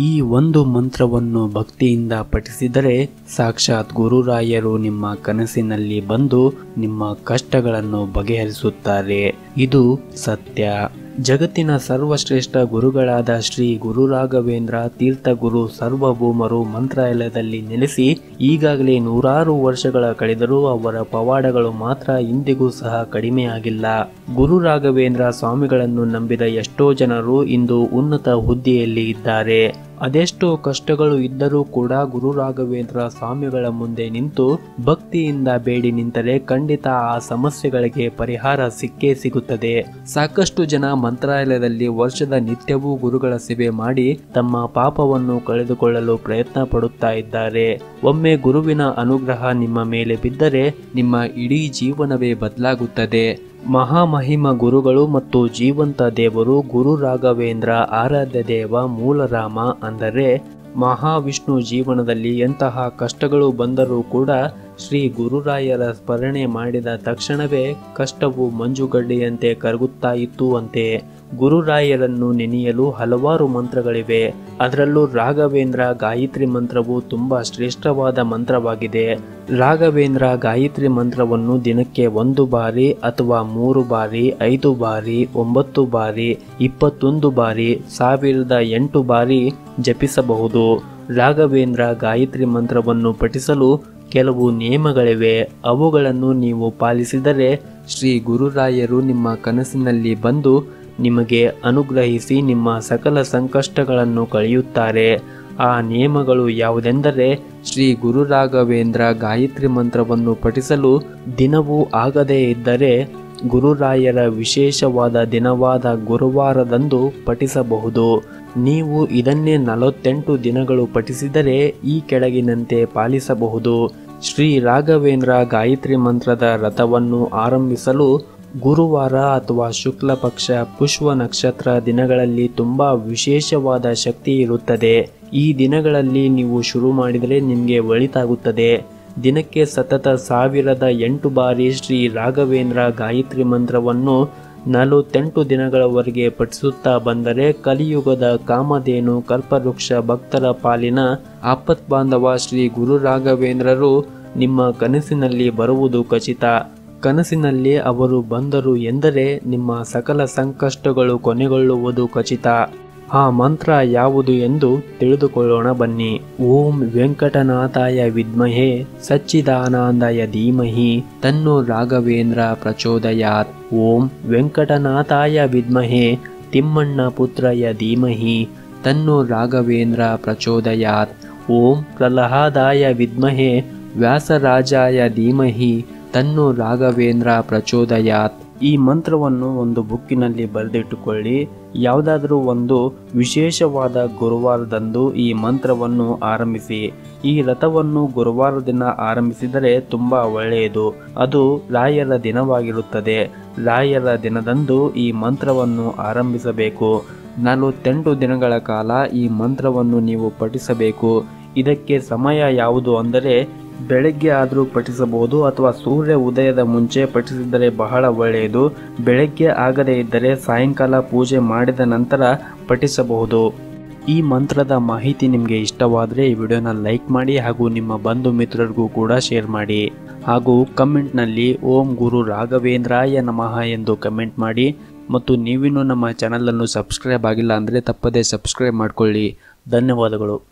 ಈ ಒಂದು ಮಂತ್ರವನ್ನು ಭಕ್ತಿಯಿಂದ ಪಠಿಸಿದರೆ ಸಾಕ್ಷಾತ್ ಗುರುರಾಯರು ನಿಮ್ಮ ಕನಸಿನಲ್ಲಿ ಬಂದು ನಿಮ್ಮ ಕಷ್ಟಗಳನ್ನು ಬಗೆಹರಿಸುತ್ತಾರೆ ಇದು ಸತ್ಯ ಜಗತ್ತಿನ ಸರ್ವಶ್ರೇಷ್ಠ ಗುರುಗಳಾದ ಶ್ರೀ ಗುರು ರಾಘವೇಂದ್ರ ತೀರ್ಥಗುರು ಸರ್ವಭೂಮರು ಮಂತ್ರಾಲಯದಲ್ಲಿ ನೆಲೆಸಿ ಈಗಾಗಲೇ ನೂರಾರು ವರ್ಷಗಳ ಕಳೆದರೂ ಅವರ ಪವಾಡಗಳು ಮಾತ್ರ ಇಂದಿಗೂ ಸಹ ಕಡಿಮೆಯಾಗಿಲ್ಲ ಗುರು ರಾಘವೇಂದ್ರ ಸ್ವಾಮಿಗಳನ್ನು ನಂಬಿದ ಎಷ್ಟೋ ಜನರು ಇಂದು ಉನ್ನತ ಹುದ್ದೆಯಲ್ಲಿ ಇದ್ದಾರೆ ಅದೆಷ್ಟೋ ಕಷ್ಟಗಳು ಇದ್ದರೂ ಕೂಡ ಗುರು ರಾಘವೇಂದ್ರ ಸ್ವಾಮಿಗಳ ಮುಂದೆ ನಿಂತು ಭಕ್ತಿಯಿಂದ ಬೇಡಿ ನಿಂತರೆ ಖಂಡಿತ ಆ ಸಮಸ್ಯೆಗಳಿಗೆ ಪರಿಹಾರ ಸಿಕ್ಕೇ ಸಿಗುತ್ತದೆ ಸಾಕಷ್ಟು ಜನ ಮಂತ್ರಾಲಯದಲ್ಲಿ ವರ್ಷದ ನಿತ್ಯವೂ ಗುರುಗಳ ಸೇವೆ ಮಾಡಿ ತಮ್ಮ ಪಾಪವನ್ನು ಕಳೆದುಕೊಳ್ಳಲು ಪ್ರಯತ್ನ ಪಡುತ್ತಾ ಇದ್ದಾರೆ ಒಮ್ಮೆ ಗುರುವಿನ ಅನುಗ್ರಹ ನಿಮ್ಮ ಮೇಲೆ ಬಿದ್ದರೆ ನಿಮ್ಮ ಇಡೀ ಜೀವನವೇ ಬದಲಾಗುತ್ತದೆ ಮಹಾಮಹಿಮ ಗುರುಗಳು ಮತ್ತು ಜೀವಂತ ದೇವರು ಗುರು ರಾಘವೇಂದ್ರ ಆರಾಧ್ಯ ದೇವ ಮೂಲರಾಮ ಅಂದರೆ ಮಹಾವಿಷ್ಣು ಜೀವನದಲ್ಲಿ ಎಂತಹ ಕಷ್ಟಗಳು ಬಂದರೂ ಕೂಡ ಶ್ರೀ ಗುರುರಾಯರ ಸ್ಮರಣೆ ಮಾಡಿದ ತಕ್ಷಣವೇ ಕಷ್ಟವು ಮಂಜುಗಡ್ಡೆಯಂತೆ ಕರಗುತ್ತಾ ಇತ್ತು ಅಂತೆ ಗುರುರಾಯರನ್ನು ನೆನೆಯಲು ಹಲವಾರು ಮಂತ್ರಗಳಿವೆ ಅದರಲ್ಲೂ ರಾಘವೇಂದ್ರ ಗಾಯತ್ರಿ ಮಂತ್ರವು ತುಂಬಾ ಶ್ರೇಷ್ಠವಾದ ಮಂತ್ರವಾಗಿದೆ ರಾಘವೇಂದ್ರ ಗಾಯತ್ರಿ ಮಂತ್ರವನ್ನು ದಿನಕ್ಕೆ ಒಂದು ಬಾರಿ ಅಥವಾ ಮೂರು ಬಾರಿ ಐದು ಬಾರಿ ಒಂಬತ್ತು ಬಾರಿ ಇಪ್ಪತ್ತೊಂದು ಬಾರಿ ಸಾವಿರದ ಎಂಟು ಬಾರಿ ಜಪಿಸಬಹುದು ರಾಘವೇಂದ್ರ ಗಾಯತ್ರಿ ಮಂತ್ರವನ್ನು ಪಠಿಸಲು ಕೆಲವು ನಿಯಮಗಳಿವೆ ಅವುಗಳನ್ನು ನೀವು ಪಾಲಿಸಿದರೆ ಶ್ರೀ ಗುರುರಾಯರು ನಿಮ್ಮ ಕನಸಿನಲ್ಲಿ ಬಂದು ನಿಮಗೆ ಅನುಗ್ರಹಿಸಿ ನಿಮ್ಮ ಸಕಲ ಸಂಕಷ್ಟಗಳನ್ನು ಕಳೆಯುತ್ತಾರೆ ಆ ನಿಯಮಗಳು ಯಾವುದೆಂದರೆ ಶ್ರೀ ಗುರು ರಾಘವೇಂದ್ರ ಗಾಯತ್ರಿ ಮಂತ್ರವನ್ನು ಪಠಿಸಲು ದಿನವೂ ಆಗದೇ ಇದ್ದರೆ ಗುರುರಾಯರ ವಿಶೇಷವಾದ ದಿನವಾದ ಗುರುವಾರದಂದು ಪಠಿಸಬಹುದು ನೀವು ಇದನ್ನೇ ನಲವತ್ತೆಂಟು ದಿನಗಳು ಪಠಿಸಿದರೆ ಈ ಕೆಳಗಿನಂತೆ ಪಾಲಿಸಬಹುದು ಶ್ರೀ ರಾಘವೇಂದ್ರ ಗಾಯತ್ರಿ ಮಂತ್ರದ ರಥವನ್ನು ಆರಂಭಿಸಲು ಗುರುವಾರ ಅಥವಾ ಶುಕ್ಲ ಪಕ್ಷ ಪುಷ್ಪ ನಕ್ಷತ್ರ ದಿನಗಳಲ್ಲಿ ತುಂಬ ವಿಶೇಷವಾದ ಶಕ್ತಿ ಇರುತ್ತದೆ ಈ ದಿನಗಳಲ್ಲಿ ನೀವು ಶುರು ಮಾಡಿದರೆ ನಿಮಗೆ ಒಳಿತಾಗುತ್ತದೆ ದಿನಕ್ಕೆ ಸತತ ಸಾವಿರದ ಎಂಟು ಬಾರಿ ಶ್ರೀ ರಾಘವೇಂದ್ರ ಗಾಯತ್ರಿ ಮಂತ್ರವನ್ನು ನಲವತ್ತೆಂಟು ದಿನಗಳವರೆಗೆ ಪಠಿಸುತ್ತಾ ಬಂದರೆ ಕಲಿಯುಗದ ಕಾಮಧೇನು ಕಲ್ಪವೃಕ್ಷ ಭಕ್ತರ ಪಾಲಿನ ಆಪತ್ ಬಾಂಧವ ಶ್ರೀ ಗುರು ರಾಘವೇಂದ್ರರು ನಿಮ್ಮ ಕನಸಿನಲ್ಲಿ ಬರುವುದು ಖಚಿತ ಕನಸಿನಲ್ಲಿ ಅವರು ಬಂದರು ಎಂದರೆ ನಿಮ್ಮ ಸಕಲ ಸಂಕಷ್ಟಗಳು ಕೊನೆಗೊಳ್ಳುವುದು ಖಚಿತ ಆ ಮಂತ್ರ ಯಾವುದು ಎಂದು ತಿಳಿದುಕೊಳ್ಳೋಣ ಬನ್ನಿ ಓಂ ವೆಂಕಟನಾಥಾಯ ವಿದ್ಮಹೆ ಸಚ್ಚಿದಾನಂದಾಯ ಧೀಮಹಿ ತನ್ನು ರಾಘವೇಂದ್ರ ಪ್ರಚೋದಯಾತ್ ಓಂ ವೆಂಕಟನಾಥಾಯ ವಿದ್ಮಹೆ ತಿಮ್ಮಣ್ಣ ಪುತ್ರಯ ಧೀಮಹಿ ತನ್ನು ರಾಘವೇಂದ್ರ ಪ್ರಚೋದಯಾತ್ ಓಂ ಪ್ರಹ್ಲಾದಾಯ ವಿದ್ಮಹೆ ವ್ಯಾಸರಾಜಾಯ ಧೀಮಹಿ ತನ್ನು ರಾಘವೇಂದ್ರ ಪ್ರಚೋದಯಾತ್ ಈ ಮಂತ್ರವನ್ನು ಒಂದು ಬುಕ್ಕಿನಲ್ಲಿ ಬರೆದಿಟ್ಟುಕೊಳ್ಳಿ ಯಾವುದಾದರೂ ಒಂದು ವಿಶೇಷವಾದ ಗುರುವಾರದಂದು ಈ ಮಂತ್ರವನ್ನು ಆರಂಭಿಸಿ ಈ ರಥವನ್ನು ಗುರುವಾರ ದಿನ ಆರಂಭಿಸಿದರೆ ತುಂಬ ಒಳ್ಳೆಯದು ಅದು ರಾಯರ ದಿನವಾಗಿರುತ್ತದೆ ರಾಯರ ದಿನದಂದು ಈ ಮಂತ್ರವನ್ನು ಆರಂಭಿಸಬೇಕು ನಲವತ್ತೆಂಟು ದಿನಗಳ ಕಾಲ ಈ ಮಂತ್ರವನ್ನು ನೀವು ಪಠಿಸಬೇಕು ಇದಕ್ಕೆ ಸಮಯ ಯಾವುದು ಅಂದರೆ ಬೆಳಗ್ಗೆ ಆದರೂ ಪಠಿಸಬಹುದು ಅಥವಾ ಸೂರ್ಯ ಉದಯದ ಮುಂಚೆ ಪಠಿಸಿದರೆ ಬಹಳ ಒಳ್ಳೆಯದು ಬೆಳಗ್ಗೆ ಆಗದೇ ಇದ್ದರೆ ಸಾಯಂಕಾಲ ಪೂಜೆ ಮಾಡಿದ ನಂತರ ಪಠಿಸಬಹುದು ಈ ಮಂತ್ರದ ಮಾಹಿತಿ ನಿಮಗೆ ಇಷ್ಟವಾದರೆ ಈ ವಿಡಿಯೋನ ಲೈಕ್ ಮಾಡಿ ಹಾಗೂ ನಿಮ್ಮ ಬಂಧು ಮಿತ್ರರಿಗೂ ಕೂಡ ಶೇರ್ ಮಾಡಿ ಹಾಗೂ ಕಮೆಂಟ್ನಲ್ಲಿ ಓಂ ಗುರು ರಾಘವೇಂದ್ರಾಯ ನಮಃ ಎಂದು ಕಮೆಂಟ್ ಮಾಡಿ ಮತ್ತು ನೀವಿನ್ನೂ ನಮ್ಮ ಚಾನಲನ್ನು ಸಬ್ಸ್ಕ್ರೈಬ್ ಆಗಿಲ್ಲ ಅಂದರೆ ತಪ್ಪದೇ ಸಬ್ಸ್ಕ್ರೈಬ್ ಮಾಡಿಕೊಳ್ಳಿ ಧನ್ಯವಾದಗಳು